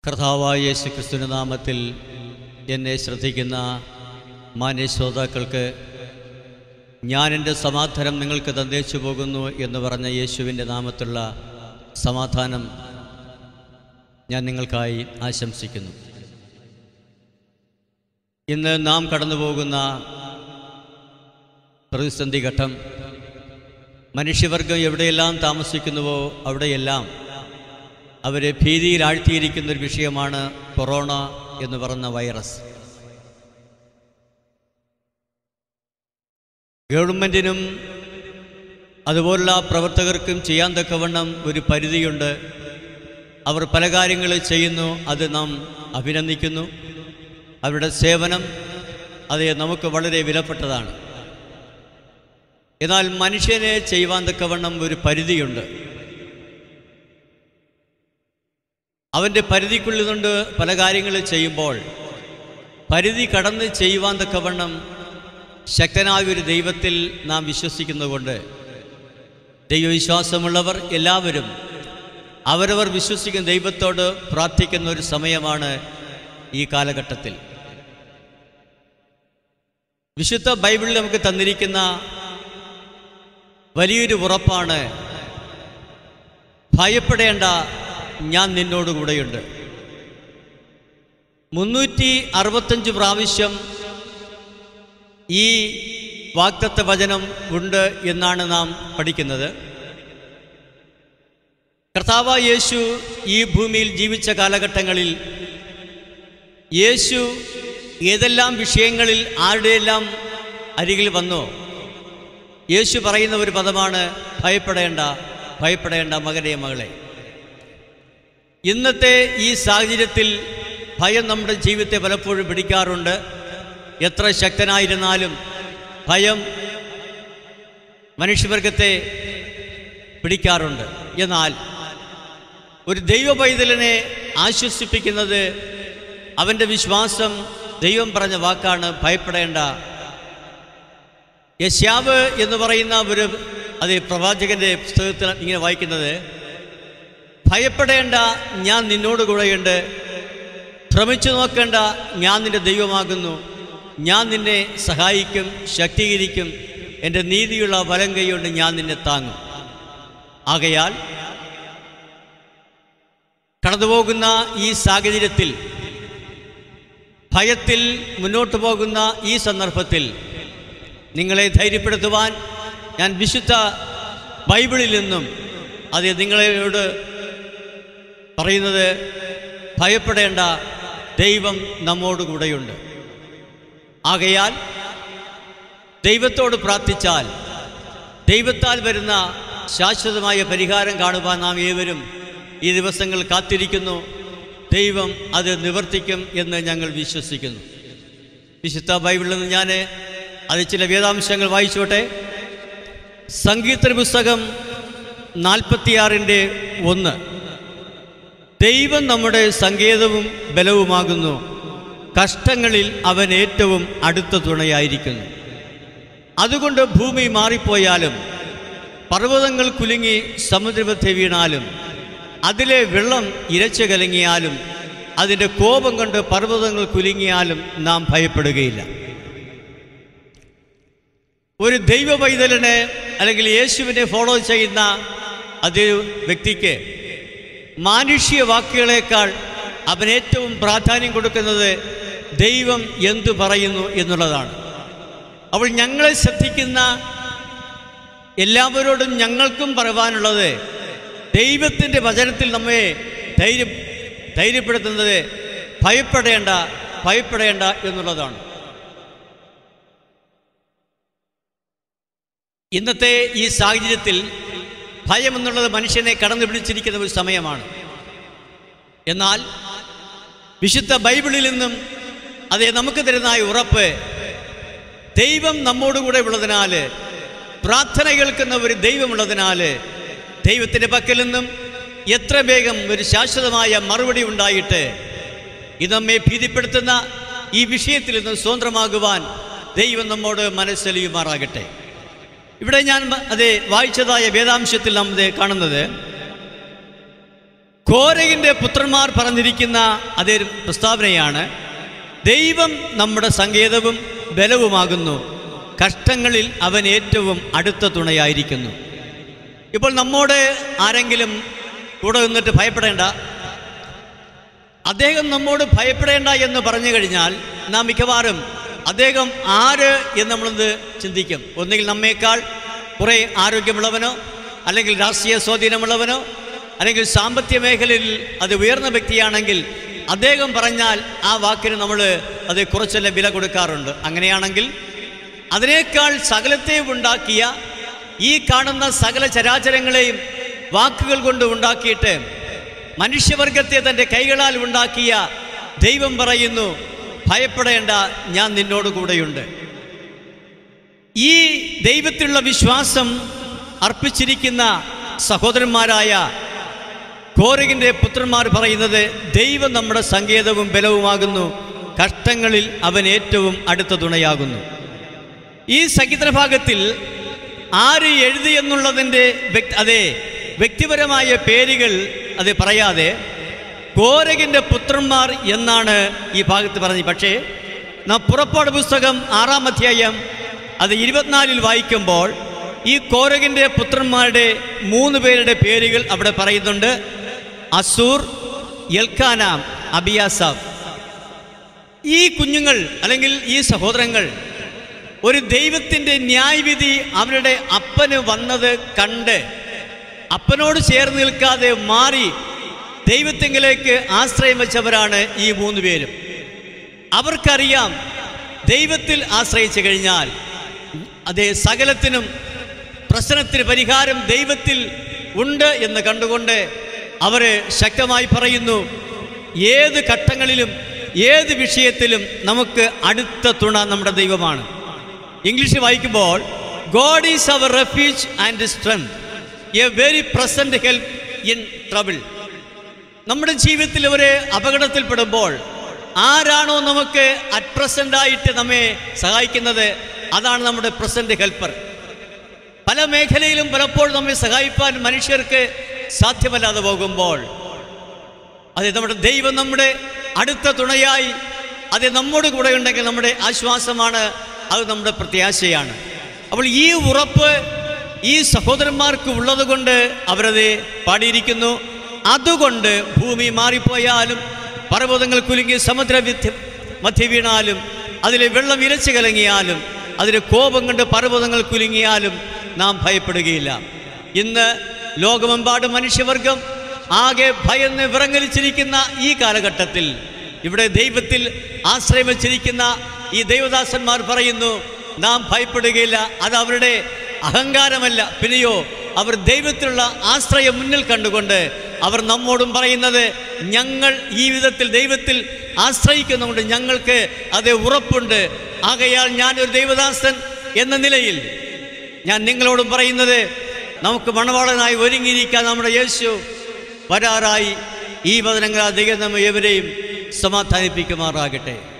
കർത്താവായ യേശു ക്രിസ്തുവിൻ്റെ നാമത്തിൽ എന്നെ ശ്രദ്ധിക്കുന്ന മാന്യ ശ്രോതാക്കൾക്ക് ഞാൻ എൻ്റെ സമാധാനം നിങ്ങൾക്ക് തന്നേച്ചു പോകുന്നു എന്ന് പറഞ്ഞ യേശുവിൻ്റെ നാമത്തിലുള്ള സമാധാനം ഞാൻ നിങ്ങൾക്കായി ആശംസിക്കുന്നു ഇന്ന് നാം കടന്നു പോകുന്ന പ്രതിസന്ധി ഘട്ടം മനുഷ്യവർഗം എവിടെയെല്ലാം താമസിക്കുന്നുവോ അവിടെയെല്ലാം അവരെ ഭീതിയിൽ ആഴ്ത്തിയിരിക്കുന്ന ഒരു വിഷയമാണ് കൊറോണ എന്ന് പറയുന്ന വൈറസ് ഗവൺമെൻറ്റിനും അതുപോലുള്ള പ്രവർത്തകർക്കും ചെയ്യാൻ തക്കവണ്ണം ഒരു പരിധിയുണ്ട് അവർ പല കാര്യങ്ങൾ ചെയ്യുന്നു അത് നാം അഭിനന്ദിക്കുന്നു അവരുടെ സേവനം അത് നമുക്ക് വളരെ വിലപ്പെട്ടതാണ് എന്നാൽ മനുഷ്യനെ ചെയ്യുവാൻ തക്കവണ്ണം ഒരു പരിധിയുണ്ട് അവൻ്റെ പരിധിക്കുള്ളിൽ കൊണ്ട് പല കാര്യങ്ങൾ ചെയ്യുമ്പോൾ പരിധി കടന്ന് ചെയ്യുവാൻ തക്കവണ്ണം ശക്തനായ ഒരു ദൈവത്തിൽ നാം വിശ്വസിക്കുന്നതുകൊണ്ട് ദൈവവിശ്വാസമുള്ളവർ എല്ലാവരും അവരവർ വിശ്വസിക്കുന്ന ദൈവത്തോട് പ്രാർത്ഥിക്കുന്ന ഒരു സമയമാണ് ഈ കാലഘട്ടത്തിൽ വിശുദ്ധ ബൈബിളിൽ നമുക്ക് തന്നിരിക്കുന്ന വലിയൊരു ഉറപ്പാണ് ഭയപ്പെടേണ്ട ഞാൻ നിന്നോട് കൂടെയുണ്ട് മുന്നൂറ്റി അറുപത്തഞ്ച് പ്രാവശ്യം ഈ വാക്തത്വ വചനം ഉണ്ട് എന്നാണ് നാം പഠിക്കുന്നത് കർത്താവ യേശു ഈ ഭൂമിയിൽ ജീവിച്ച കാലഘട്ടങ്ങളിൽ യേശു ഏതെല്ലാം വിഷയങ്ങളിൽ ആരുടെയെല്ലാം അരികിൽ വന്നോ യേശു പറയുന്ന ഒരു പദമാണ് ഭയപ്പെടേണ്ട ഭയപ്പെടേണ്ട മകനെ മകളെ ഇന്നത്തെ ഈ സാഹചര്യത്തിൽ ഭയം നമ്മുടെ ജീവിതത്തെ പലപ്പോഴും പിടിക്കാറുണ്ട് എത്ര ശക്തനായിരുന്നാലും ഭയം മനുഷ്യവർഗത്തെ പിടിക്കാറുണ്ട് എന്നാൽ ഒരു ദൈവ പൈതലിനെ ആശ്വസിപ്പിക്കുന്നത് അവൻ്റെ വിശ്വാസം ദൈവം പറഞ്ഞ വാക്കാണ് ഭയപ്പെടേണ്ട യശ്യാവ് എന്ന് പറയുന്ന ഒരു അത് പ്രവാചകന്റെ പുസ്തകത്തിൽ ഇങ്ങനെ വായിക്കുന്നത് ഭയപ്പെടേണ്ട ഞാൻ നിന്നോട് കൂടെയുണ്ട് ഭ്രമിച്ചു നോക്കേണ്ട ഞാൻ നിന്റെ ദൈവമാകുന്നു ഞാൻ നിന്നെ സഹായിക്കും ശക്തീകരിക്കും എൻ്റെ നീതിയുള്ള വലം കൈകൊണ്ട് ഞാൻ നിന്നെ താങ്ങും ആകയാൽ കടന്നുപോകുന്ന ഈ സാഹചര്യത്തിൽ ഭയത്തിൽ മുന്നോട്ട് പോകുന്ന ഈ സന്ദർഭത്തിൽ നിങ്ങളെ ധൈര്യപ്പെടുത്തുവാൻ ഞാൻ വിശുദ്ധ ബൈബിളിൽ നിന്നും അത് നിങ്ങളോട് പറയുന്നത് ഭയപ്പെടേണ്ട ദൈവം നമ്മോട് കൂടെയുണ്ട് ആകയാൽ ദൈവത്തോട് പ്രാർത്ഥിച്ചാൽ ദൈവത്താൽ വരുന്ന ശാശ്വതമായ പരിഹാരം കാണുവാൻ നാം ഏവരും ഈ ദിവസങ്ങൾ കാത്തിരിക്കുന്നു ദൈവം അത് നിവർത്തിക്കും എന്ന് ഞങ്ങൾ വിശ്വസിക്കുന്നു വിശുദ്ധ ബൈബിളിൽ നിന്ന് ഞാൻ അത് ചില വേദാംശങ്ങൾ വായിച്ചോട്ടെ സംഗീത പുസ്തകം നാൽപ്പത്തിയാറിൻ്റെ ഒന്ന് ദൈവം നമ്മുടെ സങ്കേതവും ബലവുമാകുന്നു കഷ്ടങ്ങളിൽ അവൻ ഏറ്റവും അടുത്ത തുണയായിരിക്കുന്നു അതുകൊണ്ട് ഭൂമി മാറിപ്പോയാലും പർവ്വതങ്ങൾ കുലുങ്ങി സമുദ്രമധ്യ വീണാലും അതിലെ വെള്ളം ഇരച്ചു കലങ്ങിയാലും അതിൻ്റെ കോപം കൊണ്ട് പർവ്വതങ്ങൾ കുലുങ്ങിയാലും നാം ഭയപ്പെടുകയില്ല ഒരു ദൈവ പൈതലിനെ അല്ലെങ്കിൽ യേശുവിനെ ഫോളോ ചെയ്യുന്ന അതേ വ്യക്തിക്ക് മാനുഷ്യ വാക്കുകളേക്കാൾ അവൻ ഏറ്റവും പ്രാധാന്യം കൊടുക്കുന്നത് ദൈവം എന്തു പറയുന്നു എന്നുള്ളതാണ് അപ്പോൾ ഞങ്ങളെ ശ്രദ്ധിക്കുന്ന എല്ലാവരോടും ഞങ്ങൾക്കും പറയുവാനുള്ളത് ദൈവത്തിൻ്റെ വചനത്തിൽ നമ്മെ ധൈര്യം ധൈര്യപ്പെടുത്തുന്നത് ഭയപ്പെടേണ്ട ഭയപ്പെടേണ്ട എന്നുള്ളതാണ് ഇന്നത്തെ ഈ സാഹചര്യത്തിൽ ഭയം എന്നുള്ളത് മനുഷ്യനെ കടന്നു പിടിച്ചിരിക്കുന്ന ഒരു സമയമാണ് എന്നാൽ വിശുദ്ധ ബൈബിളിൽ നിന്നും അതേ നമുക്ക് തരുന്നതായ ഉറപ്പ് ദൈവം നമ്മോടുകൂടെ ഉള്ളതിനാൽ പ്രാർത്ഥന കേൾക്കുന്ന ഒരു ദൈവമുള്ളതിനാൽ ദൈവത്തിൻ്റെ പക്കൽ നിന്നും എത്ര വേഗം ഒരു ശാശ്വതമായ മറുപടി ഉണ്ടായിട്ട് ഇത് നമ്മെ ഭീതിപ്പെടുത്തുന്ന ഈ വിഷയത്തിൽ നിന്ന് സ്വതന്ത്രമാകുവാൻ ദൈവം നമ്മോട് മനസ്സലിയുമാറാകട്ടെ ഇവിടെ ഞാൻ അത് വായിച്ചതായ വേദാംശത്തിൽ നാം ഇത് കാണുന്നത് കോരകിൻ്റെ പുത്രന്മാർ പറഞ്ഞിരിക്കുന്ന അതേ ഒരു പ്രസ്താവനയാണ് ദൈവം നമ്മുടെ സങ്കേതവും ബലവുമാകുന്നു കഷ്ടങ്ങളിൽ അവൻ ഏറ്റവും അടുത്ത തുണയായിരിക്കുന്നു ഇപ്പോൾ നമ്മോട് ആരെങ്കിലും കൂടെ നിന്നിട്ട് ഭയപ്പെടേണ്ട അദ്ദേഹം നമ്മോട് ഭയപ്പെടേണ്ട എന്ന് പറഞ്ഞു കഴിഞ്ഞാൽ നാം മിക്കവാറും അദ്ദേഹം ആര് എന്ന് നമ്മളൊന്ന് ചിന്തിക്കും ഒന്നുകിൽ നമ്മേക്കാൾ കുറേ ആരോഗ്യമുള്ളവനോ അല്ലെങ്കിൽ രാഷ്ട്രീയ സ്വാധീനമുള്ളവനോ അല്ലെങ്കിൽ സാമ്പത്തിക മേഖലയിൽ അത് ഉയർന്ന വ്യക്തിയാണെങ്കിൽ അദ്ദേഹം പറഞ്ഞാൽ ആ വാക്കിന് നമ്മൾ അത് കുറച്ചെല്ലാം വില കൊടുക്കാറുണ്ട് അങ്ങനെയാണെങ്കിൽ അതിനേക്കാൾ സകലത്തെയും ഉണ്ടാക്കിയ ഈ കാണുന്ന സകല ചരാചരങ്ങളെയും വാക്കുകൾ കൊണ്ട് ഉണ്ടാക്കിയിട്ട് മനുഷ്യവർഗത്തെ തൻ്റെ കൈകളാൽ ഉണ്ടാക്കിയ ദൈവം പറയുന്നു ഭയപ്പെടേണ്ട ഞാൻ നിന്നോട് കൂടെയുണ്ട് ഈ ദൈവത്തിലുള്ള വിശ്വാസം അർപ്പിച്ചിരിക്കുന്ന സഹോദരന്മാരായ കോരകിൻ്റെ പുത്രന്മാർ പറയുന്നത് ദൈവം നമ്മുടെ സങ്കേതവും ബലവുമാകുന്നു കഷ്ടങ്ങളിൽ അവൻ ഏറ്റവും അടുത്ത തുണയാകുന്നു ഈ സംഗീത ഭാഗത്തിൽ ആര് എഴുതി എന്നുള്ളതിൻ്റെ വ്യക്തി അതെ വ്യക്തിപരമായ പേരുകൾ അത് പറയാതെ കോരകിൻ്റെ പുത്രന്മാർ എന്നാണ് ഈ ഭാഗത്ത് പറഞ്ഞത് പക്ഷേ നാം പുറപ്പാട് പുസ്തകം ആറാം അധ്യായം അത് ഇരുപത്തിനാലിൽ വായിക്കുമ്പോൾ ഈ കോരകിൻ്റെ പുത്രന്മാരുടെ മൂന്ന് പേരുടെ പേരുകൾ അവിടെ പറയുന്നുണ്ട് അസൂർ എൽക്കാനാം അബിയാസാഫ് ഈ കുഞ്ഞുങ്ങൾ അല്ലെങ്കിൽ ഈ സഹോദരങ്ങൾ ഒരു ദൈവത്തിൻ്റെ ന്യായവിധി അവരുടെ അപ്പന് വന്നത് കണ്ട് അപ്പനോട് ചേർന്ന് നിൽക്കാതെ മാറി ദൈവത്തെങ്കിലേക്ക് ആശ്രയം വെച്ചവരാണ് ഈ മൂന്ന് പേരും അവർക്കറിയാം ദൈവത്തിൽ ആശ്രയിച്ചു കഴിഞ്ഞാൽ അതേ സകലത്തിനും പ്രശ്നത്തിന് പരിഹാരം ദൈവത്തിൽ ഉണ്ട് എന്ന് കണ്ടുകൊണ്ട് അവർ ശക്തമായി പറയുന്നു ഏത് ഘട്ടങ്ങളിലും ഏത് വിഷയത്തിലും നമുക്ക് അടുത്ത തുണ നമ്മുടെ ദൈവമാണ് ഇംഗ്ലീഷ് വായിക്കുമ്പോൾ God is our refuge and strength a very present help in trouble നമ്മുടെ ജീവിതത്തിൽ ഒരു അപകടത്തിൽപ്പെടുമ്പോൾ ആരാണോ നമുക്ക് അറ്റ് പ്രസന്റ് ആയിട്ട് നമ്മെ സഹായിക്കുന്നത് അതാണ് നമ്മുടെ പ്രസന്റ് ഹെൽപ്പർ പല മേഖലയിലും പലപ്പോഴും നമ്മെ സഹായിപ്പാൻ മനുഷ്യർക്ക് സാധ്യമല്ലാതെ പോകുമ്പോൾ അത് നമ്മുടെ ദൈവം നമ്മുടെ അടുത്ത തുണയായി അത് നമ്മോട് കൂടെ ഉണ്ടെങ്കിൽ നമ്മുടെ ആശ്വാസമാണ് അത് നമ്മുടെ പ്രത്യാശയാണ് അപ്പോൾ ഈ ഉറപ്പ് ഈ സഹോദരന്മാർക്ക് ഉള്ളത് കൊണ്ട് അവരത് പാടിയിരിക്കുന്നു അതുകൊണ്ട് ഭൂമി മാറിപ്പോയാലും പർവ്വതങ്ങൾ കുലുങ്ങി സമുദ്ര വിദ്യ മധ്യ വീണാലും അതിലെ വെള്ളം ഇരച്ചു കലങ്ങിയാലും അതിലെ കോപം കണ്ട് പർവ്വതങ്ങൾ കുലുങ്ങിയാലും നാം ഭയപ്പെടുകയില്ല ഇന്ന് ലോകമെമ്പാടും മനുഷ്യവർഗം ആകെ ഭയന്ന് വിറങ്ങലിച്ചിരിക്കുന്ന ഈ കാലഘട്ടത്തിൽ ഇവിടെ ദൈവത്തിൽ ആശ്രയം വച്ചിരിക്കുന്ന ഈ ദൈവദാസന്മാർ പറയുന്നു നാം ഭയപ്പെടുകയില്ല അത് അവരുടെ അഹങ്കാരമല്ല പിന്നെയോ അവർ ദൈവത്തിലുള്ള ആശ്രയം മുന്നിൽ കണ്ടുകൊണ്ട് അവർ നമ്മോടും പറയുന്നത് ഞങ്ങൾ ഈ വിധത്തിൽ ദൈവത്തിൽ ആശ്രയിക്കുന്നുകൊണ്ട് ഞങ്ങൾക്ക് അത് ഉറപ്പുണ്ട് ആകയാൽ ഞാനൊരു ദൈവദാസൻ എന്ന നിലയിൽ ഞാൻ നിങ്ങളോടും പറയുന്നത് നമുക്ക് മണവാളനായി ഒരുങ്ങിയിരിക്കാൻ നമ്മുടെ യേശു വരാറായി ഈ വചനങ്ങൾ ദൈവം നമ്മെ എവരെയും സമാധാനിപ്പിക്കുമാറാകട്ടെ